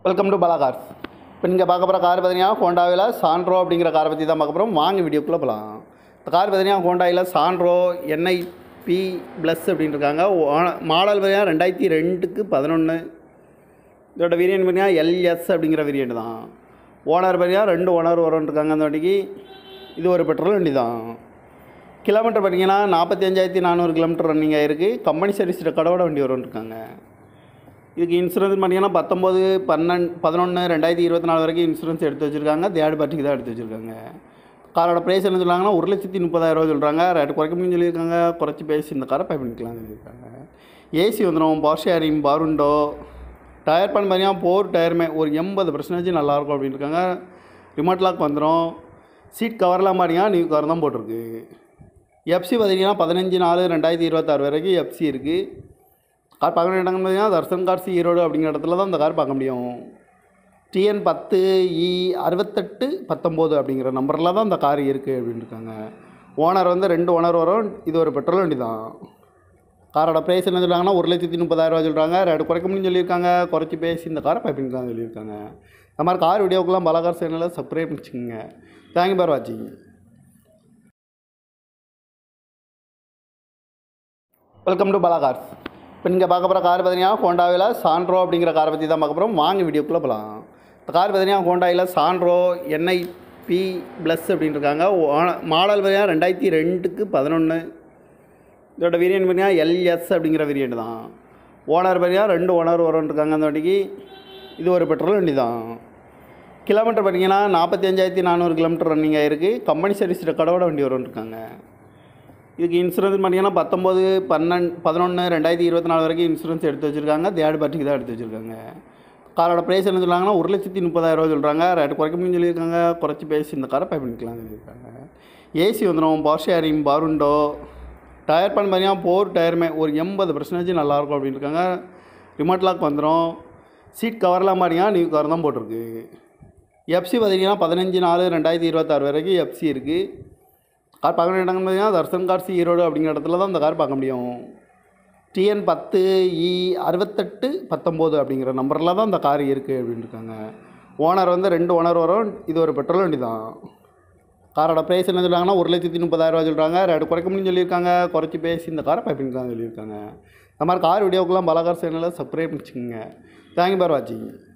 welcome to Bala cars இப்போ நீங்கள் பார்க்க போகிற கார் பார்த்தீங்கன்னா ஹோண்டாவில் சாண்ட்ரோ அப்படிங்கிற காரை பற்றி தான் பார்க்க போகிறோம் வாங்க வீடியோக்குள்ளே போகலாம் இந்த கார் பார்த்தீங்கன்னா ஹோண்டாவில் சாண்ட்ரோ என்ஐபி ப்ளஸ் அப்படின்னு இருக்காங்க மாடல் பார்த்தீங்கன்னா ரெண்டாயிரத்தி ரெண்டுக்கு பதினொன்று இதோட வேரியன்ட் பார்த்தீங்கன்னா எல்எஸ் அப்படிங்கிற வேரியன்ட் தான் ஓனர் பார்த்தீங்கன்னா ரெண்டு ஓனர் வரும் இருக்காங்க அந்த வண்டிக்கு இது ஒரு பெட்ரோல் வண்டி தான் கிலோமீட்டர் பார்த்தீங்கன்னா நாற்பத்தி அஞ்சாயிரத்தி நானூறு கிலோமீட்டர் ரன்னிங் ஆகிருக்கு கம்பெனி சர்வீஸ் ரெக்கார்டோட வண்டி வரும் இருக்காங்க இதுக்கு இன்சூரன்ஸ் பார்த்தீங்கன்னா பத்தொம்போது பன்னெண்டு பதினொன்று ரெண்டாயிரத்தி இருபத்தி நாலு வரைக்கும் இன்சூரன்ஸ் எடுத்து வச்சுருக்காங்க தேர்ட் பார்ட்டிக்கு தான் எடுத்து வச்சுருக்காங்க காரோட ப்ரைஸ் என்ன சொல்கிறாங்கன்னா ஒரு லட்சத்தி முப்பதாயிரரூவா சொல்கிறாங்க ரேட்டு குறைக்க முடியும்னு சொல்லியிருக்காங்க குறைச்சி பேசி இந்த காரை பை பண்ணிக்கலாம்னு சொல்லியிருக்காங்க ஏசி வந்துடும் பவர் ஷேரிங் பாருண்டோ டயர் பண்ண பார்த்தீங்கன்னா போர் டயருமே ஒரு எண்பது பர்சன்டேஜ் நல்லாயிருக்கும் அப்படின்னு இருக்காங்க ரிமோட் லாக் வந்துடும் சீட் கவர்லாம் பார்த்தீங்கன்னா நியூ கவர் தான் போட்டிருக்கு எஃப்சி பார்த்தீங்கன்னா பதினஞ்சு நாலு ரெண்டாயிரத்தி இருபத்தாறு வரைக்கும் எஃப்சி இருக்குது கார் பார்க்க வேண்டிய இடங்கள் பார்த்தீங்கன்னா தர்சன் கார்ஸ் ஈரோடு அப்படிங்கிற இடத்துல தான் இந்த கார் பார்க்க முடியும் டிஎன் பத்து இ அறுபத்தெட்டு பத்தொம்போது அப்படிங்கிற நம்பரில் தான் இந்த கார் இருக்குது அப்படின்னு இருக்காங்க ஓனர் வந்து ரெண்டு ஓனர் வரும் இது ஒரு பெட்ரோல் வண்டி தான் காரோட ப்ரைஸ் என்ன சொல்கிறாங்கன்னா ஒரு லட்சத்தி முப்பதாயிரரூவா சொல்கிறாங்க ரேட்டு குறைக்க முடியும்னு சொல்லியிருக்காங்க குறைச்சி பேசி இந்த காரை பைப்பிங் தான் சொல்லியிருக்காங்க இந்த மாதிரி கார் வீடியோக்கெல்லாம் பலகார் சேனலில் சப்ஸ்கிரைப் பண்ணிச்சுக்கோங்க தேங்க்யூ பார் வாட்சிங் வெல்கம் டு பாலா கார்ஸ் இப்போ நீங்கள் பார்க்க போகிற கார் பார்த்தீங்கன்னா ஹோண்டாவில் சாண்ட்ரோ அப்படிங்கிற காரை பற்றி தான் பார்க்க போகிறோம் வாங்க வீடியோக்குள்ளே போகலாம் இந்த கார் பார்த்தீங்கன்னா ஹோண்டாவில் சாண்ட்ரோ என்ஐபி ப்ளஸ் அப்படின்னு இருக்காங்க மாடல் பார்த்தீங்கன்னா ரெண்டாயிரத்தி ரெண்டுக்கு பதினொன்று இதோட வேரியன்ட் பார்த்தீங்கன்னா எல்எஸ் அப்படிங்கிற வேரியன்ட் தான் ஓனர் பார்த்தீங்கன்னா ரெண்டு ஓனர் வரும் இருக்காங்க அந்த வண்டிக்கு இது ஒரு பெட்ரோல் வண்டி தான் கிலோமீட்டர் பார்த்தீங்கன்னா நாற்பத்தி அஞ்சாயிரத்தி நானூறு கிலோமீட்டர் ரன்னிங் ஆகிருக்கு கம்பெனி சர்வீஸ் ரெக்கார்டோட வண்டி வரும் இருக்காங்க இதுக்கு இன்சூரன்ஸ் பார்த்தீங்கன்னா பத்தொம்போது பன்னெண்டு பதினொன்று ரெண்டாயிரத்தி இருபத்தி நாலு வரைக்கும் இன்சூரன்ஸ் எடுத்து வச்சுருக்காங்க தேர்ட் பார்ட்டிக்கு தான் எடுத்து வச்சுருக்காங்க காரோட ப்ரைஸ் என்ன சொல்கிறாங்கன்னா ஒரு லட்சத்தி முப்பதாயிரரூவா சொல்கிறாங்க ரேட்டு குறைக்க முடியும்னு சொல்லியிருக்காங்க குறைச்சி பேசி இந்த காரை பை பண்ணிக்கலாம் சொல்லியிருக்காங்க ஏசி வந்துடும் பவர் ஷேரிங் பாருண்டோ டயர் பண்ண பார்த்தீங்கன்னா போர் டயருமே ஒரு எண்பது பர்சன்டேஜ் நல்லாயிருக்கும் அப்படின்னு இருக்காங்க ரிமோட் லாக் வந்துடும் சீட் கவர்லாம் பார்த்தீங்கன்னா நியூ கவர் தான் போட்டிருக்கு எஃப்சி பார்த்தீங்கன்னா பதினஞ்சு நாலு ரெண்டாயிரத்தி இருபத்தாறு வரைக்கும் எஃப்சி இருக்குது கார் பார்க்க வேண்டிய இடங்கள் பார்த்தீங்கன்னா தர்சன் கார்ஸ் ஈரோடு அப்படிங்கிற இடத்துல தான் இந்த கார் பார்க்க முடியும் டிஎன் பத்து இ அறுபத்தெட்டு பத்தொம்போது அப்படிங்கிற நம்பரில் தான் இந்த கார் இருக்குது அப்படின்னு இருக்காங்க ஓனர் வந்து ரெண்டு ஓனர் வரும் இது ஒரு பெட்ரோல் வண்டி தான் காரோட ப்ரைஸ் என்ன சொல்கிறாங்கன்னா ஒரு லட்சத்தி முப்பதாயிரரூவா சொல்கிறாங்க ரேட்டு குறைக்க முடியும்னு சொல்லியிருக்காங்க குறைச்சி பேசி இந்த காரை பைப்பிங் தான் சொல்லியிருக்காங்க இந்த மாதிரி கார் வீடியோக்கெல்லாம் பலகார் சேனலில் சப்ஸ்கிரைப் பண்ணிச்சுக்கோங்க தேங்க்யூ பார் வாட்சிங்